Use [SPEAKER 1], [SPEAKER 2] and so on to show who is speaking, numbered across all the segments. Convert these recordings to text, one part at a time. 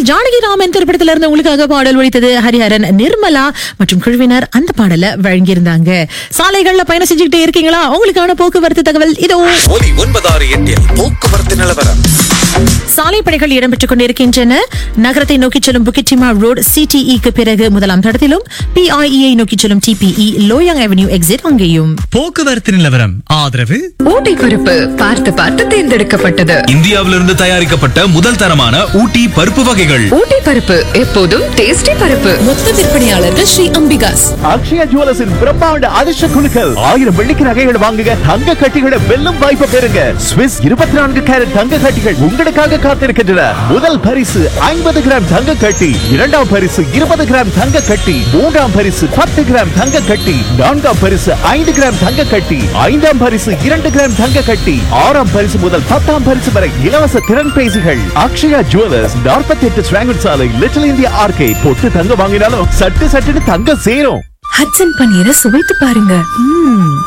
[SPEAKER 1] ஜானகி ராமன் திரைப்படத்துல இருந்து உங்களுக்காக பாடல் ஒழித்தது ஹரிஹரன் நிர்மலா மற்றும் குழுவினர் அந்த பாடலை வழங்கியிருந்தாங்க சாலைகள்ல பயணம் செஞ்சுக்கிட்டே இருக்கீங்களா உங்களுக்கான போக்குவரத்து தகவல் இதோ
[SPEAKER 2] ஒலி ஒன்பதாறு எட்டில் போக்குவரத்து நிலவரம்
[SPEAKER 1] சாலை பணிகள் இடம்பெற்றுக் கொண்டிருக்கின்றன நகரத்தை நோக்கி செல்லும் புக்கிச்சிமா ரோடு சிடிஇக்கு பிறகு முதலாம் தடத்திலும் பிஐஇஐ நோக்கி செல்லும் டிபிஇ லோயாங் அவென்யூ எக்ஸிட் அங்கேயும்
[SPEAKER 3] போக்குவரத்து நிலவரம் ஆதரவு
[SPEAKER 4] ஊட்டி பருப்பு பார்த்து பார்த்து தேர்ந்தெடுக்கப்பட்டது
[SPEAKER 5] இந்தியாவிலிருந்து தயாரிக்கப்பட்ட முதல் தரமான ஊட்டி பருப்பு வகைகள்
[SPEAKER 4] ஊட்டி பருப்பு எப்போதும் டேஸ்டி பருப்பு
[SPEAKER 6] மொத்த விற்பனையாளர்கள் ஸ்ரீ அம்பிகாஸ்
[SPEAKER 7] அக்ஷயா ஜுவல்லர்ஸின் பிரம்மாண்ட அதிர்ஷ்ட குழுக்கள் ஆயிரம் வெள்ளிக்கு நகைகள் வாங்குங்க தங்க கட்டிகளை வெல்லும் வாய்ப்பு பெறுங்க ஸ்விஸ் இருபத்தி நான்கு கேரட் தங்க கட்டிகள் உங்களுக்காக காத்திருக்கின்றன முதல் பரிசு ஐம்பது கிராம் தங்க கட்டி இரண்டாம் பரிசு இருபது கிராம் தங்க கட்டி மூன்றாம் பரிசு பத்து கிராம் தங்க கட்டி நான்காம் பரிசு ஐந்து கிராம் தங்க கட்டி ஐந்தாம் பரிசு இரண்டு கிராம் தங்க கட்டி ஆறாம் பரிசு முதல் பத்தாம் பரிசு வரை இலவச திறன் பேசிகள் அக்ஷயா ஜுவல்லர்ஸ் நாற்பத்தி எட்டு ஸ்வாங்கன் சாலை லிட்டில் இந்தியா ஆர்கேட் பொட்டு தங்க வாங்கினாலும் சட்டு சட்டுன்னு தங்க சேரும்
[SPEAKER 6] ஹட்சன் பன்னீரை சுவைத்து பாருங்க ம்ம்.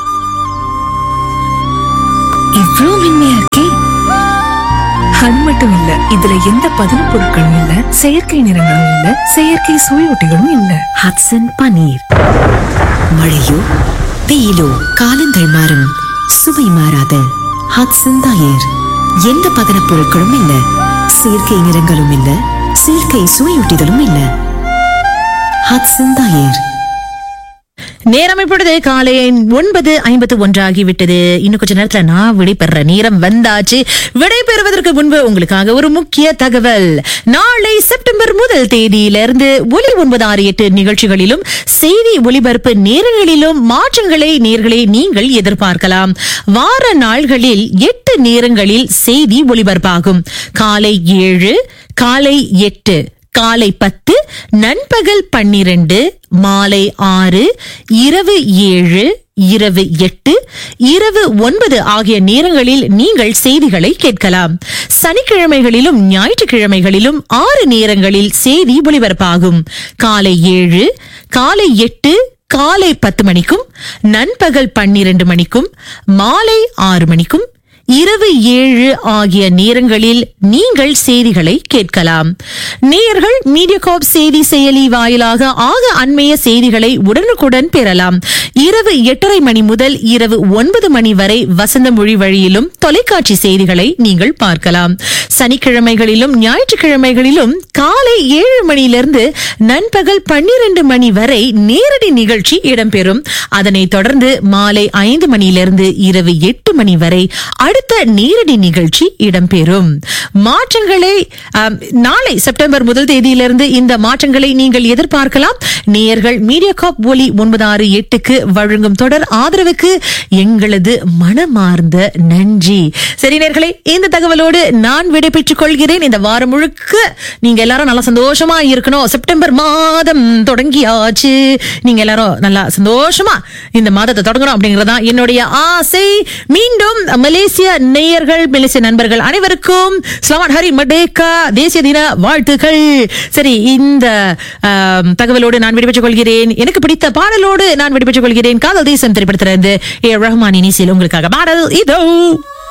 [SPEAKER 6] இவ்ளோ மென்மையா இருக்கே அது மட்டும் இல்ல இதுல எந்த பதன பொருட்களும் இல்ல செயற்கை நிறங்களும் இல்ல செயற்கை சுவையொட்டிகளும் இல்ல
[SPEAKER 8] ஹட்சன் பனீர் மழையோ வெயிலோ காலங்கள் மாறும் சுவை மாறாத ஹட்சன் தயிர் எந்த பதனப் பொருட்களும் இல்ல செயற்கை நிறங்களும் இல்ல செயற்கை சுவையூட்டிகளும் இல்ல ஹட்சன் தயிர்
[SPEAKER 1] நேரம் இப்பொழுது காலை ஒன்பது ஐம்பத்து ஒன்றாகிவிட்டது இன்னும் கொஞ்ச நேரத்துல நான் விடைபெற நேரம் வந்தாச்சு விடைபெறுவதற்கு முன்பு உங்களுக்காக ஒரு முக்கிய தகவல் நாளை செப்டம்பர் முதல் தேதியிலிருந்து ஒலி ஒன்பது ஆறு எட்டு நிகழ்ச்சிகளிலும் செய்தி ஒலிபரப்பு நேரங்களிலும் மாற்றங்களை நேர்களை நீங்கள் எதிர்பார்க்கலாம் வார நாள்களில் எட்டு நேரங்களில் செய்தி ஒலிபரப்பாகும் காலை ஏழு காலை எட்டு காலை பத்து நண்பகல் பன்னிரண்டு மாலை ஆறு இரவு ஏழு இரவு எட்டு இரவு ஒன்பது ஆகிய நேரங்களில் நீங்கள் செய்திகளை கேட்கலாம் சனிக்கிழமைகளிலும் ஞாயிற்றுக்கிழமைகளிலும் ஆறு நேரங்களில் செய்தி ஒலிபரப்பாகும் காலை ஏழு காலை எட்டு காலை பத்து மணிக்கும் நண்பகல் பன்னிரண்டு மணிக்கும் மாலை ஆறு மணிக்கும் இரவு ஏழு ஆகிய நேரங்களில் நீங்கள் செய்திகளை கேட்கலாம் நேயர்கள் மீடியாகாப் செய்தி செயலி வாயிலாக ஆக அண்மைய செய்திகளை உடனுக்குடன் பெறலாம் இரவு எட்டரை மணி முதல் இரவு ஒன்பது மணி வரை வசந்த மொழி வழியிலும் தொலைக்காட்சி செய்திகளை நீங்கள் பார்க்கலாம் சனிக்கிழமைகளிலும் ஞாயிற்றுக்கிழமைகளிலும் காலை ஏழு மணியிலிருந்து நண்பகல் பன்னிரண்டு மணி வரை நேரடி நிகழ்ச்சி இடம்பெறும் அதனைத் தொடர்ந்து மாலை ஐந்து மணியிலிருந்து இரவு எட்டு மணி வரை அடுத்த நேரடி நிகழ்ச்சி இடம்பெறும் மாற்றங்களை ஆம், நாளை செப்டம்பர் முதல் தேதியிலிருந்து இந்த மாற்றங்களை நீங்கள் எதிர்பார்க்கலாம் நேயர்கள் மீடியா காப் ஒலி ஒன்பது ஆறு எட்டுக்கு வழங்கும் தொடர் ஆதரவுக்கு எங்களது மனமார்ந்த நன்றி சரி நேர்களே இந்த தகவலோடு நான் விடைபெற்றுக் கொள்கிறேன் இந்த வாரம் முழுக்க நீங்க எல்லாரும் நல்லா சந்தோஷமா இருக்கணும் செப்டம்பர் மாதம் தொடங்கியாச்சு நீங்க எல்லாரும் நல்லா சந்தோஷமா இந்த மாதத்தை தொடங்கணும் அப்படிங்கறதா என்னுடைய ஆசை மீண்டும் மலேசிய நேயர்கள் மலேசிய நண்பர்கள் அனைவருக்கும் ஸ்லவான் ஹரி மடேக்கா தேசிய தின வாழ்த்துக்கள் சரி இந்த ஆம், தகவலோடு நான் விடைபெற்றுக் கொள்கிறேன் எனக்கு பிடித்த பாடலோடு நான் விடைபெற்றுக் கொள்கிறேன் காதல் தேசம் திரைப்படத்திலிருந்து ஏ ரஹ்மான் இனிசில் உங்களுக்காக பாடல் இதோ